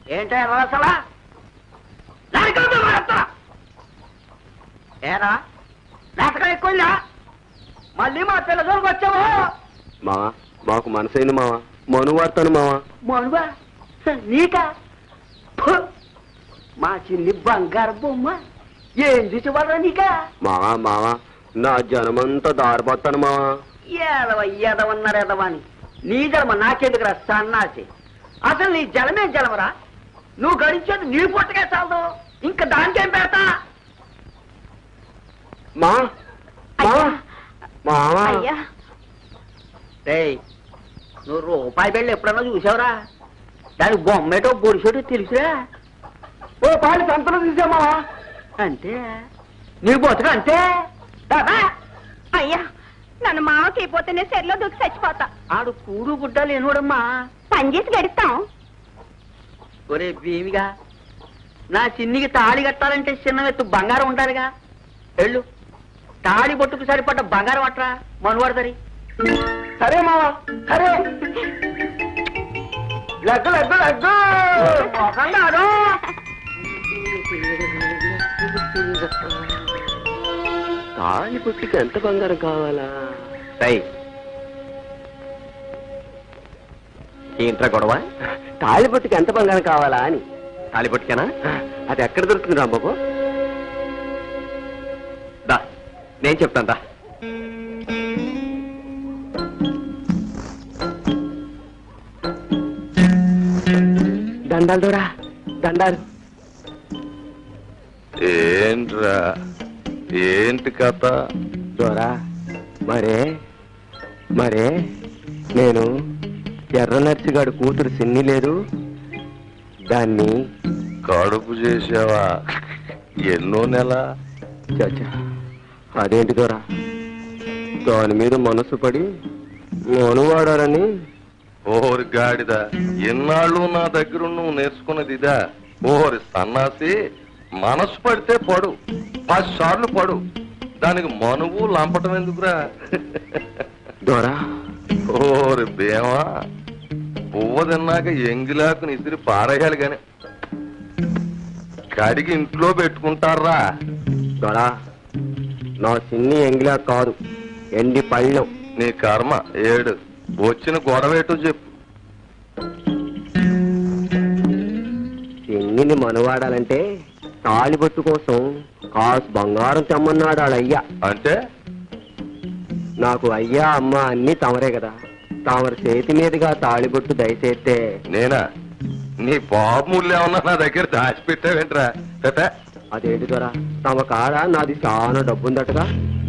ఏంటో అసలా ఏరా నాటకం ఎక్కువ మళ్ళీ మా పిల్ల దూరకు వచ్చావు మావా మాకు మనసైంది మావా మను వార్తాను మావా మనువా నీకా ఫు! మా చిన్ని బంగారు బొమ్మ ఏం చూసేవాళ్ళ నీకా మావా మావా నా జనమంతా దారిపోతాను మావా ఏదవ ఏదవన్నారు ఎదవని నీ జలమ నాకెందుకురా సన్నాసి అసలు నీ జలమేం జలమరా నువ్వు గడించేది నీ పుట్టకే చాలదు ఇంకా దానికేం పెడతా మా మావా మావా అయ్యా రేయ్ నువ్వు రూపాయి బిళ్ళ ఎప్పుడన్నా చూసావురా దానికి బొమ్మేటో బొడిసోటో తెలుసురా ఓ పాలు సంతలో తీసామా అంతే నీ బతుకు అంతే బాబా అయ్యా నన్ను మావకి అయిపోతేనే సెరిలో దూకి చచ్చిపోతా ఆడు కూడు గుడ్డ లేనుడమ్మా పని చేసి గడుస్తాం ఒరే భీమిగా నా చిన్నికి తాళి కట్టాలంటే చిన్న ఎత్తు బంగారం ఉండాలిగా వెళ్ళు తాళి బొట్టుకు సరిపడ్డ బంగారం అట్రా మనువాడదరి సరే మావా సరే లగ్గు లగ్గు లగ్గు ఒకన్నాడు తాళి పుట్టికి ఎంత బంగారం కావాలా రై ఏంట్రా గొడవ తాళి పుట్టికి ఎంత బంగారం కావాలా అని తాళి పుట్టికేనా అది ఎక్కడ దొరుకుతుంది రాంబాబు దా నేను చెప్తాను దా దండాలు దూరా దండాలు ఏంట్రా ఏంటి కథ దొరా మరే మరే నేను ఎర్ర నర్సిగాడు కూతురు సిన్ని లేదు దాన్ని కడుపు చేసావా ఎన్నో నెల చచ్చా అదేంటి దొరా దాని మీద మనసు పడి మనువాడారని ఓరి గాడిద ఎన్నాళ్ళు నా దగ్గర నువ్వు నేర్చుకున్నది ఇదా ఓరి సన్నాసి మనసు పడితే పడు పది సార్లు పడు దానికి మనువు లంపటం ఎందుకురా దొరా ఓరి బేమా పువ్వ తిన్నాక ఎంగిలాకుని ఇసిరి పారేయాలి గాని కడిగి ఇంట్లో పెట్టుకుంటారా దొరా నా సిన్ని ఎంగిలా కాదు ఎండి పళ్ళెం నీ కర్మ ఏడు వచ్చిన గొడవేటో చెప్పు సిన్నిని మనవాడాలంటే తాళిబొట్టు కోసం కాసు బంగారం తెమ్మన్నాడు వాళ్ళయ్యా అంటే నాకు అయ్యా అమ్మ అన్ని తమరే కదా తమరి చేతి మీదుగా తాళిబొట్టు దయచేస్తే నేనా నీ బాబు ముళ్ళు ఏమన్నా నా దగ్గర దాచిపెట్టావేంట్రా పెద్ద అదేంటి దొరా తమ కాడ నాది చాలా డబ్బుందటగా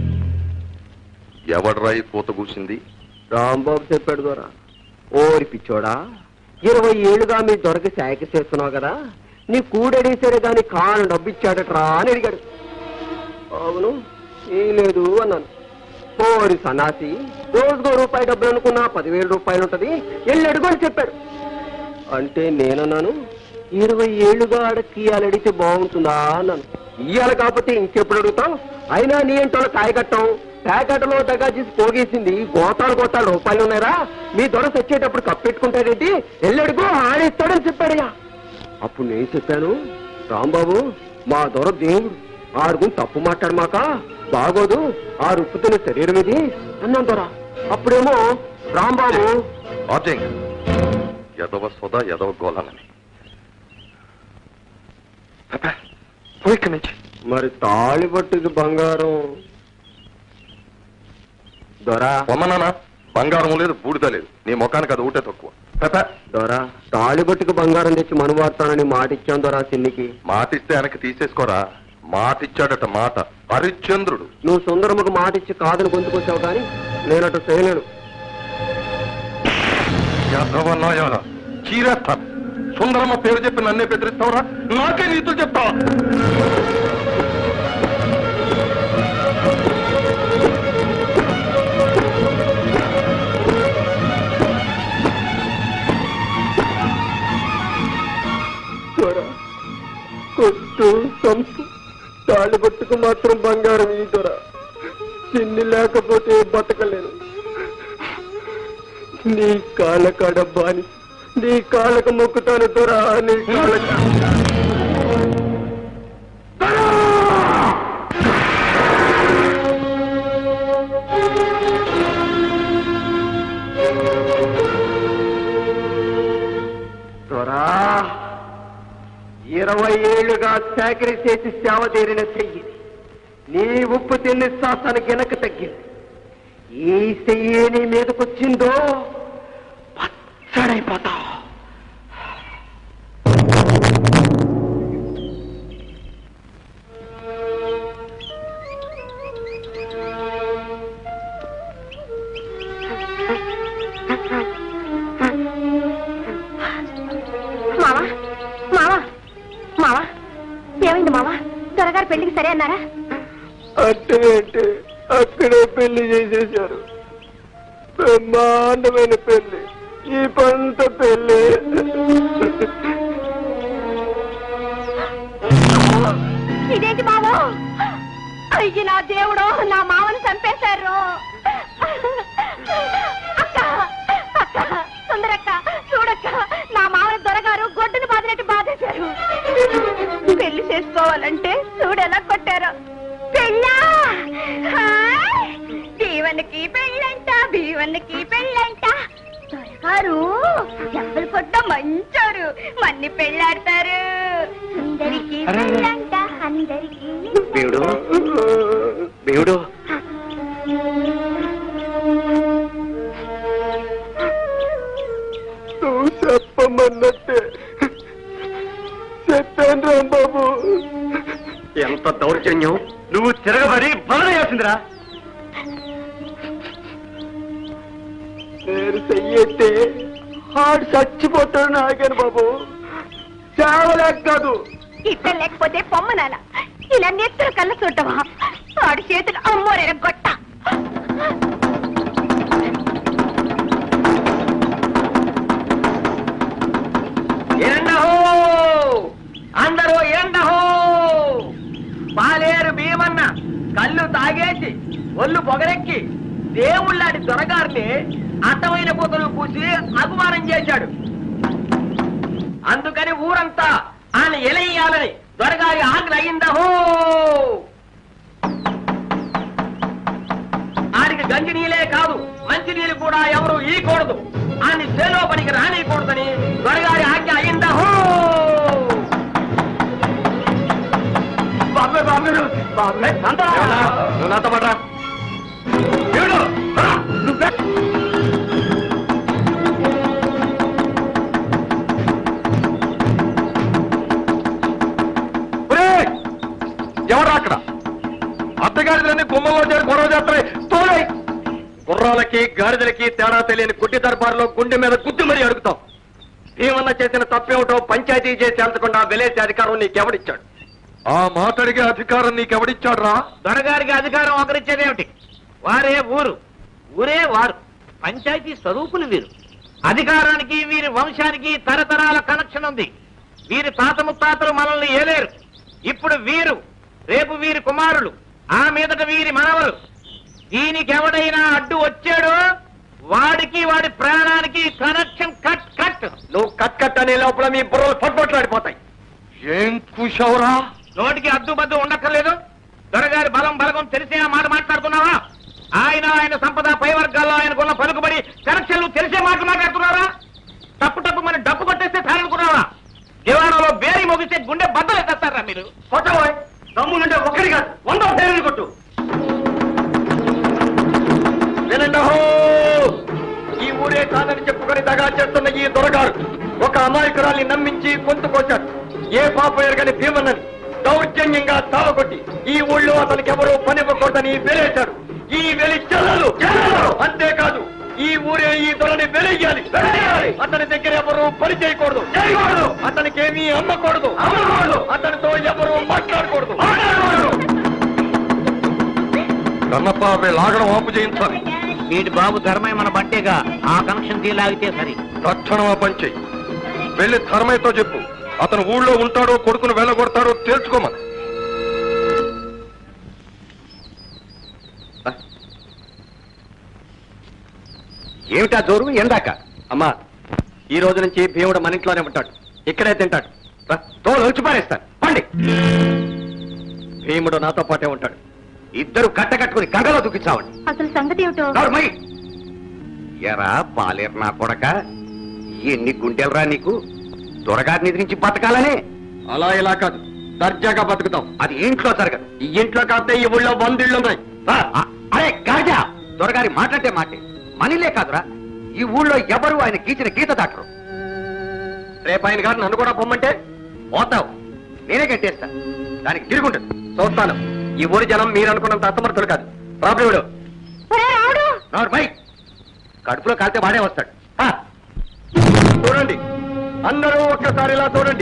ఎవడ్రా ఈ పూత కూసింది రాంబాబు చెప్పాడు దొరా ఓరి పిచ్చోడా ఇరవై ఏళ్ళుగా మీ దొరకి శాఖ చేస్తున్నావు కదా నీ కూడడేసాడు గాని కాను డబ్బు ఇచ్చాడట్రా అని అడిగాడు అవును ఏం లేదు అన్నాను ఓరి సన్నాసి రోజుకో రూపాయి డబ్బులు అనుకున్నా పదివేల రూపాయలు ఉంటది వెళ్ళి అడుగు అని చెప్పాడు అంటే నేనన్నాను ఇరవై ఏళ్ళుగా అడక్కి అడిగితే బాగుంటుందా అన్నాను ఇయ్యాలి కాబట్టి ఇంకెప్పుడు అడుగుతాం అయినా నీ ఇంట్లో కాయకట్టం ప్యాకెట్లో దగ్గర చేసి పోగేసింది గోతాలు గోతాలు రూపాయలు ఉన్నారా మీ దొర తెచ్చేటప్పుడు కప్పెట్టుకుంటాడేంటి వెళ్ళడుగు ఆడిస్తాడని చెప్పాడయ్యా అప్పుడు నేను చెప్పాను రాంబాబు మా దొర దేవుడు ఆడుకుని తప్పు మాట్లాడమాక బాగోదు ఆ రుప్పుతున్న శరీరం ఇది అన్నాం దొర అప్పుడేమో రాంబాబు ఆబ్జెక్ట్ ఎదవ సొద ఎదవ గోళనని పోయి ఇక్కడి నుంచి మరి తాళిబట్టుకి బంగారం దొరా పొమ్మనానా బంగారం లేదు బూడిద లేదు నీ ముఖానికి అది ఊటే తక్కువ పెద్ద దొరా తాళిబట్టుకి బంగారం తెచ్చి మనువాడతానని మాట ఇచ్చాం దొరా సిన్నికి మాట ఇస్తే వెనక్కి తీసేసుకోరా మాట ఇచ్చాడట మాట హరిశ్చంద్రుడు నువ్వు సుందరమ్మకు మాట ఇచ్చి కాదని గొంతుకొచ్చావు కానీ నేనటు చేయలేను ఎదవన్నాయాలా చీరేస్తాను సుందరమ్మ పేరు చెప్పి నన్నే బెదిరిస్తావురా నాకే నీతులు చెప్తావా దొరా కొట్టు సంపు తాళిబట్టుకు మాత్రం బంగారం ఈ దొర చిన్ని లేకపోతే బతకలేను నీ కాళ్ళ కాడ బాని నీ కాళ్ళకు మొక్కుతాను దొరా నీ కాళ్ళకు దొరా! దొరా ఇరవై ఏళ్లుగా సేకరి చేసి సేవ తీరిన చెయ్యి నీ ఉప్పు తిన్ని శాసానికి వెనక తగ్గింది ఈ చెయ్యి నీ మీదకొచ్చిందో పచ్చడైపోతావు మావా మావా మావా ఏమైంది మావా త్వరగారు పెళ్లికి సరే అన్నారా అంటే అంటే అక్కడే పెళ్లి చేసేశారు బ్రహ్మాండమైన పెళ్లి ఈ పంట పెళ్లి ఇదేంటి మావా అయ్యి నా దేవుడు నా మావని చంపేశారు అక్క అక్క సుందరక్క చూడక్క నా మావని దొరగారు గొడ్డును బాదినట్టు బాధేశారు పెళ్లి చేసుకోవాలంటే చూడెలా కొట్టారు పెళ్ళా హాయ్! భీవన్కి పెళ్ళంట భీవన్కి పెళ్ళంట దొరగారు ఎవరు కొట్ట మంచారు మన్ని పెళ్ళాడతారు సుందరికి పెళ్ళంట అందరికి దేవుడు దేవుడు నువ్వు చెప్పమన్నట్టే చెప్పాను రాంబాబు ఎంత దౌర్జన్యం నువ్వు తిరగబడి బలవేసిందిరా నేను చెయ్యట్టే ఆడు చచ్చిపోతాడు నాగేను బాబు చావలేక కాదు ఇట్ట లేకపోతే పొమ్మనాల ఇలా నెత్తురు కళ్ళ చూడటమా వాడి చేతులు అమ్మోరేర గొట్ట ఎండహో అందరూ ఎండహో పాలేరు భీమన్న కళ్ళు తాగేసి ఒళ్ళు పొగరెక్కి దేవుళ్ళాడి దొరగారిని అర్థమైన పొగలు పూసి అభిమానం చేశాడు అందుకని ఊరంతా ఆయన ఎలయ్యాలని దొరగారి ఆజ్ఞ అయిందహో ఆడికి గంజి నీళ్ళే కాదు మంచి నీళ్ళు కూడా ఎవరు ఈకూడదు ఆయన చేలో పనికి రానియకూడదని దొరగారి ఆజ్ఞ అయిందహో బాబు బాబు బాబు నువ్వు నాతో పడరా దేవుడు, రా, నువ్వే. ఒరేయ్! ఎవరా అక్కడ అత్తగారిదని గుమ్మంలో చేరి గొడవ చేస్తాయి తోలై గుర్రాలకి గాడిదలకి తేడా తెలియని గుడ్డి దర్బార్లో గుండె మీద గుద్దు మరీ అడుగుతాం భీమన్న చేసిన తప్పేమిటో పంచాయతీ చేసి అంతకుండా వెలేసే అధికారం నీకెవడిచ్చాడు ఆ మాట అడిగే అధికారం నీకెవడిచ్చాడు రా దొరగారికి అధికారం ఒకరిచ్చేదేమిటి వారే ఊరు ఊరే వారు పంచాయతీ స్వరూపులు వీరు అధికారానికి వీరి వంశానికి తరతరాల కనెక్షన్ ఉంది వీరి తాత ముత్తాతలు మనల్ని ఏలేరు ఇప్పుడు వీరు రేపు వీరి కుమారులు ఆ మీదట వీరి మనవలు దీనికి ఎవడైనా అడ్డు వచ్చాడో వాడికి వాడి ప్రాణానికి కనెక్షన్ కట్ కట్ నువ్వు కట్ కట్ అనే లోపల మీ బుర్రలు పట్టుబట్లాడిపోతాయి ఏం కూశావురా నోటికి అద్దుబద్దు ఉండక్కర్లేదు దొరగారి బలం బలగం తెలిసే ఆ మాట మాట్లాడుతున్నావా ఆయన ఆయన సంపద పై వర్గాల్లో ఆయనకున్న పలుకుబడి కనెక్షన్లు తెలిసే మాట మాట్లాడుతున్నారా తప్పు తప్పు మన డబ్బు కొట్టేస్తే తారనుకున్నావా దివాణంలో బేరి మోగిస్తే గుండె బద్దలు ఎత్తేస్తారా మీరు కొట్టబోయ్ దమ్ములుంటే ఒక్కడి కాదు వంద పేరుని కొట్టు వినండహో ఈ ఊరే కాదని చెప్పుకొని దగా చేస్తున్న ఈ దొరగారు ఒక అమాయకురాల్ని నమ్మించి గొంతు కోశాడు ఏ పాప ఎరగని భీమన్నని దౌర్జన్యంగా తావకొట్టి ఈ ఊళ్ళో అతనికి ఎవరో పనివ్వకూడదని వెలేశాడు ఈ వెలి చెల్లలు అంతేకాదు ఈ ఊరే ఈ దొరని వెలయ్యాలి అతని దగ్గర ఎవరు పని చేయకూడదు చేయకూడదు అతనికి ఏమీ అమ్మకూడదు అమ్మకూడదు అతనితో ఎవరు మాట్లాడకూడదు మాట్లాడకూడదు కన్నప్ప లాగడం ఆపు చేయించాలి వీటి బాబు ధర్మయ్య మన బంటేగా ఆ కనెక్షన్ తీలాగితే సరి తక్షణం ఆ పని చెయ్యి వెళ్ళి ధర్మయ్యతో చెప్పు అతను ఊళ్ళో ఉంటాడో కొడుకును వెళ్ళగొడతాడో తేల్చుకోమని ఏమిటా జోరు ఎందాక అమ్మా ఈ రోజు నుంచి భీముడు మన ఇంట్లోనే ఉంటాడు ఇక్కడే తింటాడు రా, తోలు వచ్చి పారేస్తాను పండి భీముడు నాతో పాటే ఉంటాడు ఇద్దరు కట్టకట్టుకుని గంగలో దూకించావండి అసలు సంగతి ఏమిటో నోర్మై ఎరా పాలేరు నా కొడక ఎన్ని గుండెలరా నీకు దొరగారి నిధి నుంచి బతకాలనే అలా ఇలా కాదు దర్జాగా బతుకుతాం అది ఇంట్లో జరగదు ఈ ఇంట్లో కాకపోతే ఈ ఊళ్ళో వందిళ్ళు ఉన్నాయి రా, ఆ, అరే గాజా దొరగారి మాట్లాడితే మాటే మనీలే కాదురా ఈ ఊళ్ళో ఎవరు ఆయన గీచిన గీత దాటరు రేపు ఆయన గారు నన్ను కూడా పొమ్మంటే పోతావు నేనే కట్టేస్తా దానికి తిరుగుంటుంది చూస్తాను ఈ ఊరి జనం మీరు అనుకున్నంత అసమర్థులు కాదు ప్రాబ్లం ఒరే రావుడు నార్మై కడుపులో కాలితే వాడే వస్తాడు ఆ! చూడండి అందరూ ఒక్కసారి ఇలా చూడండి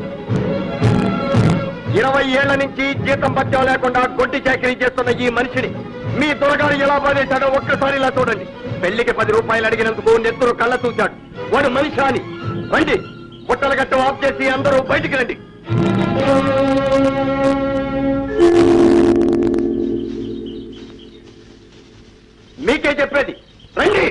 ఇరవై ఏళ్ల నుంచి జీతం పత్యం లేకుండా గొడ్డి చాకరీ చేస్తున్న ఈ మనిషిని మీ దొరగారు ఎలా బాధేశాడో ఒక్కసారి ఇలా చూడండి పెళ్లికి పది రూపాయలు అడిగినందుకు నెత్తురు కళ్ళ చూశాడు వాడు మనిషి అని రండి బుట్టల గట్ట ఆఫ్ చేసి అందరూ బయటికి రండి మీకే చెప్పేది రండి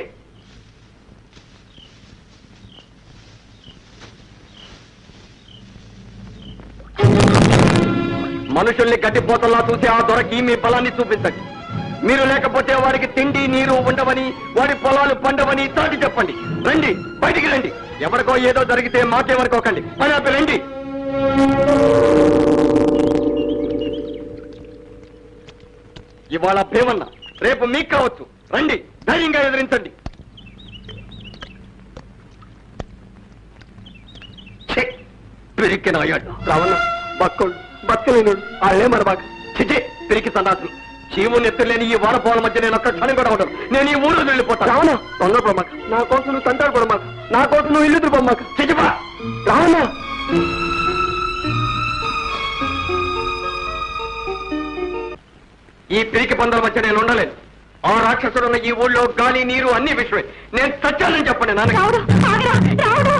మనుషుల్ని గడ్డిపోతల్లా చూసి ఆ దొరకి మీ బలాన్ని చూపించండి మీరు లేకపోతే వాడికి తిండి నీరు ఉండవని వాడి పొలాలు పండవని తాటి చెప్పండి రండి బయటికి రండి ఎవరికో ఏదో జరిగితే మాకేమనుకోకండి పని ఆపి రండి ఇవాళ భీమన్న రేపు మీకు కావచ్చు రండి ధైర్యంగా ఎదిరించండి ఛే! పిరికి నాయాడు రావణ బక్కలు బక్కలేనుడు వాళ్ళే మన బాగా చిచే పిరికి సన్నాసులు చీము నెత్తులేని ఈ వానపోల మధ్య నేను ఒక్క క్షణం కూడా ఉండను నేను ఈ ఊరు వెళ్ళిపోతాను రావణ తొందర పొమ్మక నా కోసం నువ్వు తంటాడు పొమ్మక నా కోసం నువ్వు ఇల్లు పొమ్మక చిచిపా రావణ ఈ పిరికి పందల మధ్య నేను ఉండలేను ఆ రాక్షసుడున్న ఈ ఊళ్ళో గాలి నీరు అన్ని విషయమే నేను సత్యాలని చెప్పండి నాన్న రావుడు ఆగరా రావుడు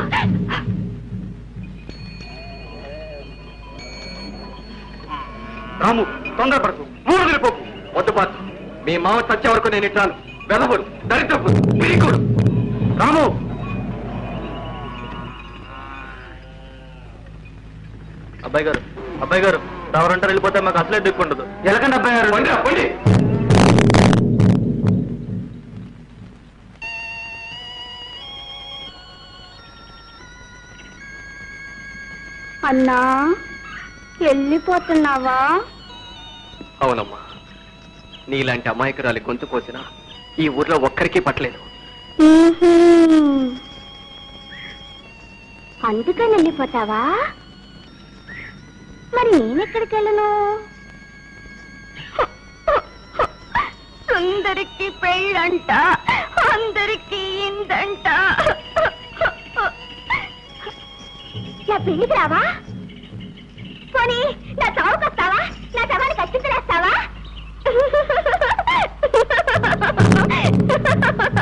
రాము తొందరపడకు ఊరు వెళ్ళిపోకు వద్దు పాత మీ మామ చచ్చే వరకు నేను ఇట్లాను వెదవుడు దరిద్రపు పిరికుడు రాము అబ్బాయి గారు అబ్బాయి గారు ఎవరంటారు వెళ్ళిపోతే మాకు అసలే దిక్కుండదు ఎలకండి అబ్బాయి గారు పండి పండి అన్నా వెళ్ళిపోతున్నావా అవునమ్మా నీలాంటి అమాయకురాలి గొంతు కోసినా ఈ ఊర్లో ఒక్కరికి పట్టలేదు అందుకని వెళ్ళిపోతావా మరి నేనెక్కడికి వెళ్ళను సుందరికి పెళ్ళంట అందరికి ఇందంట నా పెళ్లికి రావా పోనీ నా చావుకు వస్తావా నా శవానికి అచ్చుతలేస్తావా